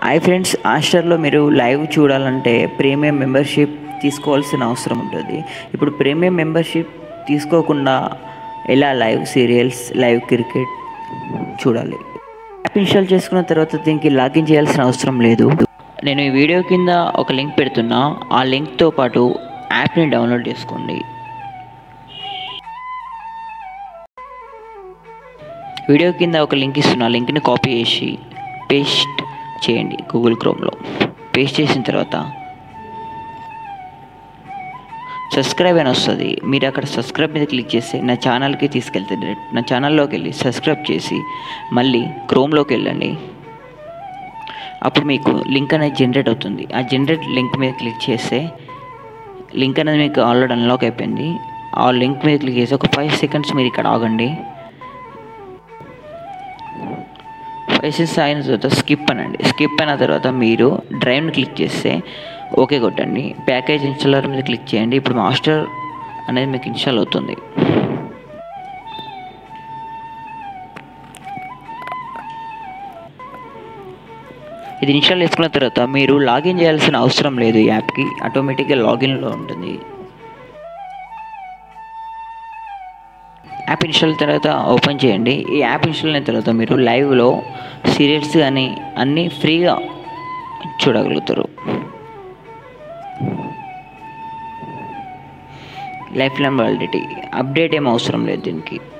hi friends ఆస్టర్లో మీరు live చూడాలంటే premium membership తీసుకోవాల్సిన అవసరం ఉంటుంది ఇప్పుడు ప్రీమియం మెంబర్షిప్ తీసుకోకుండా ఎలా లైవ్ సీరియల్స్ లైవ్ క్రికెట్ చూడాలి యాప్ ఇన్స్టాల్ చేసుకున్న తర్వాత దీనికి లాగిన్ చేయాల్సిన అవసరం లేదు నేను ఈ వీడియో కింద ఒక లింక్ పెడుతున్నా ఆ లింక్తో పాటు యాప్ని డౌన్లోడ్ చేసుకోండి వీడియో కింద ఒక లింక్ ఇస్తున్నా లింక్ని కాపీ చేసి పేస్ట్ చేయండి గూగుల్ క్రోమ్లో పేస్ట్ చేసిన తర్వాత సబ్స్క్రైబ్ అని వస్తుంది మీరు అక్కడ సబ్స్క్రైబ్ మీద క్లిక్ చేస్తే నా ఛానల్కి తీసుకెళ్తే డైరెక్ట్ నా ఛానల్లోకి వెళ్ళి సబ్స్క్రైబ్ చేసి మళ్ళీ క్రోమ్లోకి వెళ్ళండి అప్పుడు మీకు లింక్ అనేది జనరేట్ అవుతుంది ఆ జనరేట్ లింక్ మీద క్లిక్ చేస్తే లింక్ అనేది మీకు ఆల్రెడీ అన్లాక్ అయిపోయింది ఆ లింక్ మీద క్లిక్ చేసి ఒక ఫైవ్ సెకండ్స్ మీరు ఇక్కడ ఆగండి ఫైవ్ సెకండ్స్ అయిన తర్వాత స్కిప్ అనండి స్కిప్ అయిన తర్వాత మీరు డ్రైవ్ని క్లిక్ చేస్తే ఓకే కొట్టండి ప్యాకేజ్ ఇన్స్టాలర్ మీద క్లిక్ చేయండి ఇప్పుడు మాస్టర్ అనేది మీకు ఇన్స్టాల్ అవుతుంది ఇది ఇన్స్టాల్ చేసుకున్న తర్వాత మీరు లాగిన్ చేయాల్సిన అవసరం లేదు ఈ యాప్కి ఆటోమేటిక్గా లాగిన్లో ఉంటుంది యాప్ ఇన్స్టాల్ తర్వాత ఓపెన్ చేయండి ఈ యాప్ ఇన్స్టాల్ అయిన తర్వాత మీరు లైవ్లో సీరియల్స్ కానీ అన్నీ ఫ్రీగా చూడగలుగుతారు లైఫ్ లైన్ వ్యాలిడిటీ అప్డేట్ ఏం అవసరం లేదు దీనికి